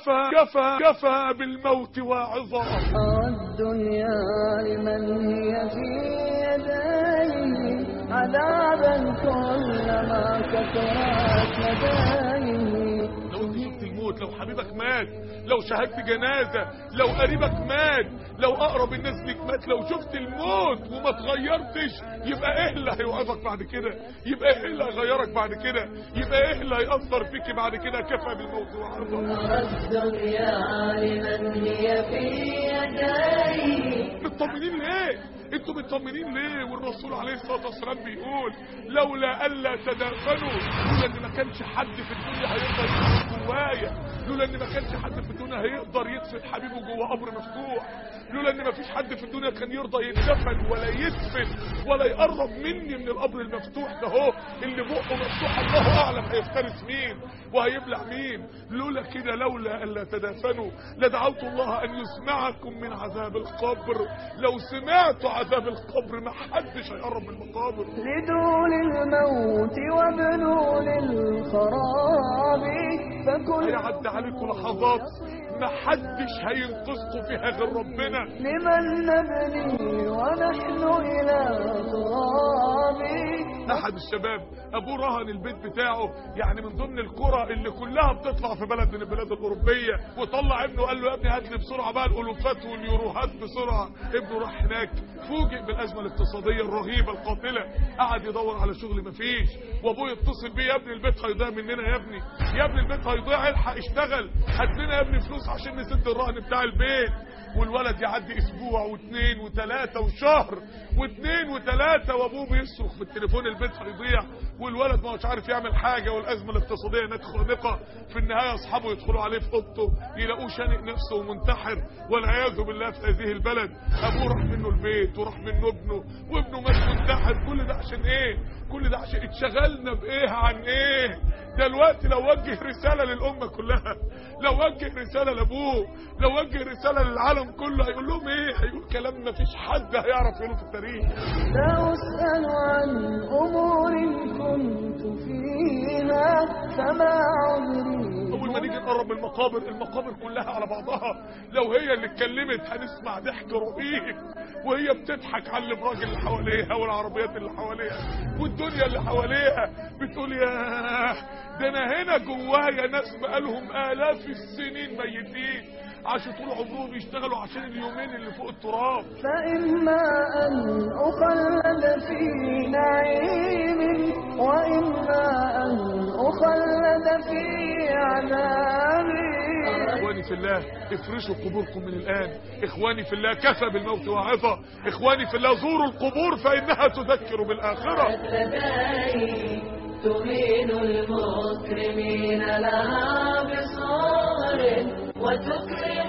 كفى كفى كفى بالموت واعظا أرى الدنيا لمن هي في يديه عذابا كلما كثرت مدايه لو انت شفت الموت لو حبيبك مات لو شاهدت جنازة لو قريبك مات لو اقرب الناس ليك مات لو شفت الموت وما تغيرتش يبقى ايه اللي هيوقفك بعد كده يبقى ايه اللي هيغيرك بعد كده يبقى ايه اللي هيأثر فيك بعد كده كفى بالموت وعرضه أرى الدنيا لمن هي في يديه مطمنين ليه انتوا مطمنين ليه والرسول عليه الصلاه والسلام بيقول لولا الا تدافنوا لولا ان ما كانش حد في الدنيا هيقدر يدخل جوايا لولا ان ما كانش حد في الدنيا هيقدر يدفن حبيبه جوه قبر مفتوح لولا ان ما فيش حد في الدنيا كان يرضى يتدفن ولا يدفن ولا يقرب مني من القبر المفتوح ده هو اللي بقه مفتوح الله اعلم هيفترس مين وهيبلع مين لولا كده لولا الا تدافنوا لدعوت الله ان يسمعكم من عذاب القبر لو سمعتوا عذاب القبر ما حدش هيقرب من المقابر لدول الموت وبنون الخراب فكل هيعدي عليكم لحظات ما حدش هينقذكم فيها غير ربنا لمن نبني ونحن إلى تراب احد الشباب ابوه رهن البيت بتاعه يعني من ضمن القرى اللي كلها بتطلع في بلد من البلاد الاوروبيه وطلع ابنه قال له يا ابني هات لي بسرعه بقى الالوفات واليوروهات بسرعه ابنه راح هناك فوجئ بالازمه الاقتصاديه الرهيبه القاتله قعد يدور على شغل مفيش وابوه يتصل بيه يا ابني البيت هيضيع مننا يا ابني يا ابني البيت هيضيع الحق اشتغل هات لنا يا ابني فلوس عشان نسد الرهن بتاع البيت والولد يعدي اسبوع واثنين وثلاثة وشهر واثنين وثلاثة وابوه بيصرخ في التليفون البيت هيضيع والولد ما هوش عارف يعمل حاجة والازمة الاقتصادية هناك خانقة في النهاية اصحابه يدخلوا عليه في اوضته يلاقوه شانق نفسه ومنتحر والعياذ بالله في هذه البلد ابوه راح منه البيت وراح منه ابنه وابنه مات منتحر كل ده عشان ايه كل ده عشان اتشغلنا بايه عن ايه دلوقتي لو وجه رسالة للأمة كلها لو وجه رسالة لأبوه لو وجه رسالة للعالم كله هيقول لهم ايه هيقول كلام ما فيش حد هيعرف يقوله في التاريخ لا أسأل عن أمور كنت فيها فما عذري اول ما نيجي نقرب من المقابر المقابر كلها على بعضها لو هي اللي اتكلمت هنسمع ضحك رهيب وهي بتضحك على الابراج اللي حواليها والعربيات اللي حواليها والدنيا اللي حواليها بتقول يا ده انا هنا جوايا ناس بقالهم الاف السنين ميتين عاشوا طول عمرهم يشتغلوا عشان اليومين اللي فوق التراب فإما أن أخلد في نعيم وإما أن أخلد في عذاب اخواني في الله افرشوا قبوركم من الان اخواني في الله كفى بالموت واعظة اخواني في الله زوروا القبور فانها تذكر بالاخرة البدائي تهين المكرمين لها بصار وتكرم